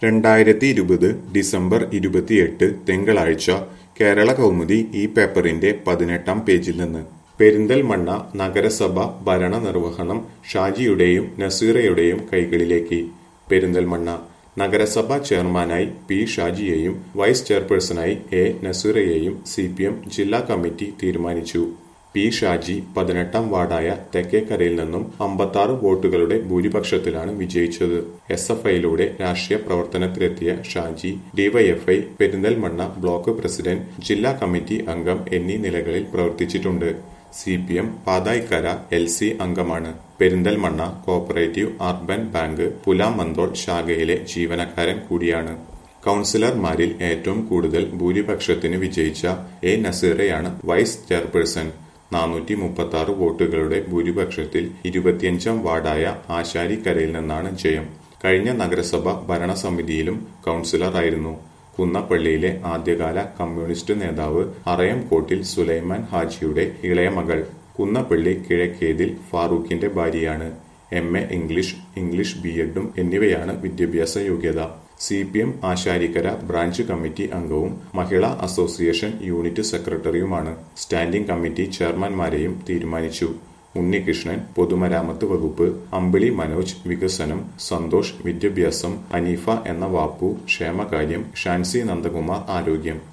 രണ്ടായിരത്തി ഇരുപത് ഡിസംബർ ഇരുപത്തിയെട്ട് തിങ്കളാഴ്ച കേരള കൗമുദി ഈ പേപ്പറിന്റെ പതിനെട്ടാം പേജിൽ നിന്ന് പെരിന്തൽമണ്ണ നഗരസഭ ഭരണ നിർവഹണം ഷാജിയുടെയും നസീറയുടെയും കൈകളിലേക്ക് പെരിന്തൽമണ്ണ നഗരസഭ ചെയർമാനായി പി ഷാജിയെയും വൈസ് ചെയർപേഴ്സണായി എ നസീറയെയും സി പി എം ജില്ലാ കമ്മിറ്റി തീരുമാനിച്ചു പി ഷാജി പതിനെട്ടാം വാർഡായ തെക്കേക്കരയിൽ നിന്നും അമ്പത്താറ് വോട്ടുകളുടെ ഭൂരിപക്ഷത്തിലാണ് വിജയിച്ചത് എസ് എഫ് ഐയിലൂടെ രാഷ്ട്രീയ പ്രവർത്തനത്തിലെത്തിയ Shaji DYFI Perinthalmanna block president ജില്ലാ കമ്മിറ്റി അംഗം എന്നീ നിലകളിൽ പ്രവർത്തിച്ചിട്ടുണ്ട് C P M Pathayikkara L C അംഗമാണ് Perinthalmanna cooperative urban bank Pulamanthole ശാഖയിലെ ജീവനക്കാരൻ കൂടിയാണ് കൗൺസിലർമാരിൽ ഏറ്റവും കൂടുതൽ ഭൂരിപക്ഷത്തിന് വിജയിച്ച എ നസീറയാണ് വൈസ് ചെയർപേഴ്സൺ നാനൂറ്റി മുപ്പത്തി ആറ് വോട്ടുകളുടെ ഭൂരിപക്ഷത്തിൽ ഇരുപത്തിയഞ്ചാം വാർഡായ ആശാരിക്കരയിൽ നിന്നാണ് ജയം കഴിഞ്ഞ നഗരസഭ ഭരണസമിതിയിലും കൗൺസിലറായിരുന്നു കുന്നപ്പള്ളിയിലെ ആദ്യകാല കമ്മ്യൂണിസ്റ്റ് നേതാവ് അറയംകോട്ടിൽ സുലൈമാൻ ഹാജിയുടെ ഇളയ മകൾ കുന്നപ്പള്ളി കിഴക്കേതിൽ ഫാറൂഖിന്റെ ഭാര്യയാണ് M A English English B എഡും എന്നിവയാണ് വിദ്യാഭ്യാസ യോഗ്യത C P M Asharikkara branch committee അംഗവും മഹിളാ അസോസിയേഷൻ യൂണിറ്റ് സെക്രട്ടറിയുമാണ് സ്റ്റാൻഡിംഗ് കമ്മിറ്റി ചെയർമാൻമാരെയും തീരുമാനിച്ചു ഉണ്ണികൃഷ്ണൻ പൊതുമരാമത്ത് വകുപ്പ് അമ്പിളി മനോജ് വികസനം സന്തോഷ് വിദ്യാഭ്യാസം അനീഫ എന്ന വാപ്പു ക്ഷേമകാര്യം ഷാൻസി നന്ദകുമാർ ആരോഗ്യം